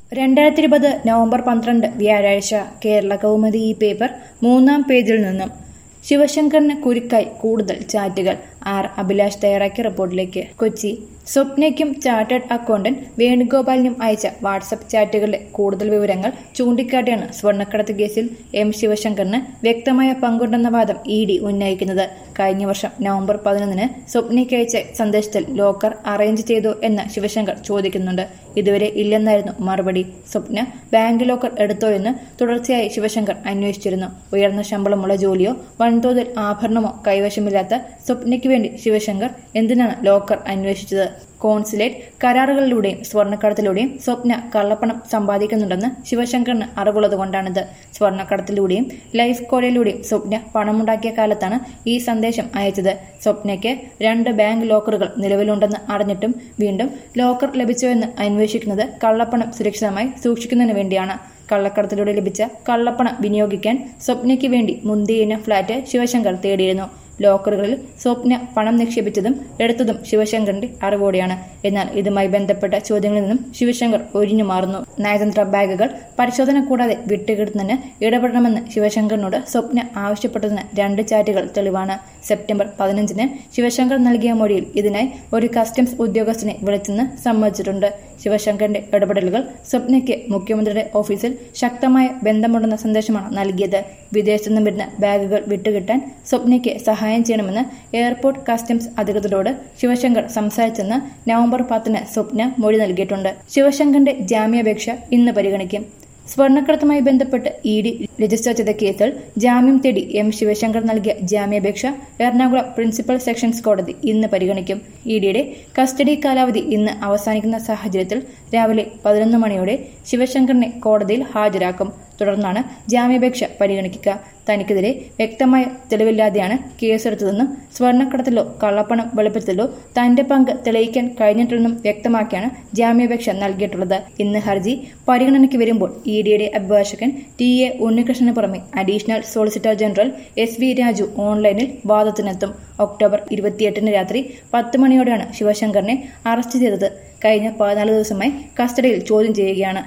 രണ്ടായിരത്തി ഇരുപത് നവംബർ പന്ത്രണ്ട് വ്യാഴാഴ്ച കേരള കൗമുദി ഈ പേപ്പർ മൂന്നാം പേജിൽ നിന്നും ശിവശങ്കറിന് കുരുക്കായി കൂടുതൽ ചാറ്റുകൾ ആർ അഭിലാഷ് തയ്യാറാക്കിയ റിപ്പോർട്ടിലേക്ക് കൊച്ചി സ്വപ്നയ്ക്കും ചാർട്ടേഡ് അക്കൗണ്ടന്റ് വേണുഗോപാലിനും അയച്ച വാട്സപ്പ് ചാറ്റുകളിലെ കൂടുതൽ വിവരങ്ങൾ ചൂണ്ടിക്കാട്ടിയാണ് സ്വർണ്ണക്കടത്ത് കേസിൽ എം ശിവശങ്കറിന് വ്യക്തമായ പങ്കുണ്ടെന്ന വാദം ഇ ഡി ഉന്നയിക്കുന്നത് കഴിഞ്ഞ വർഷം നവംബർ പതിനൊന്നിന് സ്വപ്നയ്ക്ക് അയച്ച സന്ദേശത്തിൽ ലോക്കർ അറേഞ്ച് ചെയ്തു എന്ന് ശിവശങ്കർ ചോദിക്കുന്നുണ്ട് ഇതുവരെ ഇല്ലെന്നായിരുന്നു മറുപടി സ്വപ്ന ബാങ്ക് ലോക്കർ എടുത്തോ എന്ന് തുടർച്ചയായി ശിവശങ്കർ അന്വേഷിച്ചിരുന്നു ഉയർന്ന ശമ്പളമുള്ള ജോലിയോ വൻതോതിൽ ആഭരണമോ കൈവശമില്ലാത്ത സ്വപ്നയ്ക്ക് വേണ്ടി ശിവശങ്കർ എന്തിനാണ് ലോക്കർ അന്വേഷിച്ചത് കോൺസുലേറ്റ് കരാറുകളിലൂടെയും സ്വർണ്ണക്കടത്തിലൂടെയും സ്വപ്ന കള്ളപ്പണം സമ്പാദിക്കുന്നുണ്ടെന്ന് ശിവശങ്കറിന് അറിവുള്ളതുകൊണ്ടാണിത് സ്വർണ്ണക്കടത്തിലൂടെയും ലൈഫ് കോലയിലൂടെയും സ്വപ്ന പണമുണ്ടാക്കിയ കാലത്താണ് ഈ സന്ദേശം അയച്ചത് സ്വപ്നയ്ക്ക് രണ്ട് ബാങ്ക് ലോക്കറുകൾ നിലവിലുണ്ടെന്ന് അറിഞ്ഞിട്ടും വീണ്ടും ലോക്കർ ലഭിച്ചോ എന്ന് അന്വേഷിക്കുന്നത് കള്ളപ്പണം സുരക്ഷിതമായി സൂക്ഷിക്കുന്നതിന് വേണ്ടിയാണ് കള്ളക്കടത്തിലൂടെ ലഭിച്ച കള്ളപ്പണം വിനിയോഗിക്കാൻ സ്വപ്നയ്ക്ക് വേണ്ടി മുന്തിയ ഇനം ഫ്ളാറ്റ് ശിവശങ്കർ തേടിയിരുന്നു ലോക്കറുകളിൽ സ്വപ്ന പണം നിക്ഷേപിച്ചതും എടുത്തതും ശിവശങ്കറിന്റെ അറിവോടെയാണ് എന്നാൽ ഇതുമായി ബന്ധപ്പെട്ട ചോദ്യങ്ങളിൽ നിന്നും ശിവശങ്കർ ഒഴിഞ്ഞു മാറുന്നു നയതന്ത്ര ബാഗുകൾ പരിശോധന കൂടാതെ വിട്ടുകിടുന്നതിന് ഇടപെടണമെന്ന് ശിവശങ്കറിനോട് സ്വപ്ന ആവശ്യപ്പെട്ടതിന് രണ്ട് ചാറ്റുകൾ തെളിവാണ് സെപ്റ്റംബർ പതിനഞ്ചിന് ശിവശങ്കർ നൽകിയ മൊഴിയിൽ ഇതിനായി ഒരു കസ്റ്റംസ് ഉദ്യോഗസ്ഥനെ വിളിച്ചെന്ന് സമ്മതിച്ചിട്ടുണ്ട് ശിവശങ്കറിന്റെ ഇടപെടലുകൾ സ്വപ്നയ്ക്ക് മുഖ്യമന്ത്രിയുടെ ഓഫീസിൽ ശക്തമായ ബന്ധമുണ്ടെന്ന സന്ദേശമാണ് നൽകിയത് വിദേശത്തു നിന്നും വരുന്ന ബാഗുകൾ വിട്ടുകിട്ടാൻ സ്വപ്നയ്ക്ക് സഹായം ചെയ്യണമെന്ന് എയർപോർട്ട് കസ്റ്റംസ് അധികൃതരോട് ശിവശങ്കർ സംസാരിച്ചെന്ന് നവംബർ പത്തിന് സ്വപ്ന മൊഴി നൽകിയിട്ടുണ്ട് ശിവശങ്കറിന്റെ ജാമ്യാപേക്ഷ ഇന്ന് പരിഗണിക്കും സ്വർണ്ണക്കടത്തുമായി ബന്ധപ്പെട്ട് ഇ ഡി രജിസ്റ്റർ ചെയ്ത കേസിൽ ജാമ്യം തേടി എം ശിവശങ്കർ നൽകിയ ജാമ്യാപേക്ഷ എറണാകുളം പ്രിൻസിപ്പൽ സെഷൻസ് കോടതി ഇന്ന് പരിഗണിക്കും ഇ ഡിയുടെ കസ്റ്റഡി കാലാവധി ഇന്ന് അവസാനിക്കുന്ന സാഹചര്യത്തിൽ രാവിലെ പതിനൊന്ന് മണിയോടെ ശിവശങ്കറിനെ കോടതിയിൽ ഹാജരാക്കും തുടർന്നാണ് ജാമ്യാപേക്ഷ പരിഗണിക്കുക തനിക്കെതിരെ വ്യക്തമായ തെളിവില്ലാതെയാണ് കേസെടുത്തതെന്നും സ്വർണ്ണക്കടത്തിലോ കള്ളപ്പണം വെളുപ്പത്തിലോ തന്റെ പങ്ക് തെളിയിക്കാൻ കഴിഞ്ഞിട്ടില്ലെന്നും വ്യക്തമാക്കിയാണ് ജാമ്യാപേക്ഷ നൽകിയിട്ടുള്ളത് ഇന്ന് ഹർജി പരിഗണനയ്ക്ക് വരുമ്പോൾ ഇ ഡിയുടെ അഭിഭാഷകൻ ടി എ ഉണ്ണികൃഷ്ണന് പുറമെ additional solicitor general S V Raju ഓൺലൈനിൽ വാദത്തിനെത്തും ഒക്ടോബർ ഇരുപത്തിയെട്ടിന് രാത്രി പത്ത് മണിയോടെയാണ് ശിവശങ്കറിനെ അറസ്റ്റ് ചെയ്തത് കഴിഞ്ഞ പതിനാല് ദിവസമായി കസ്റ്റഡിയിൽ ചോദ്യം ചെയ്യുകയാണ്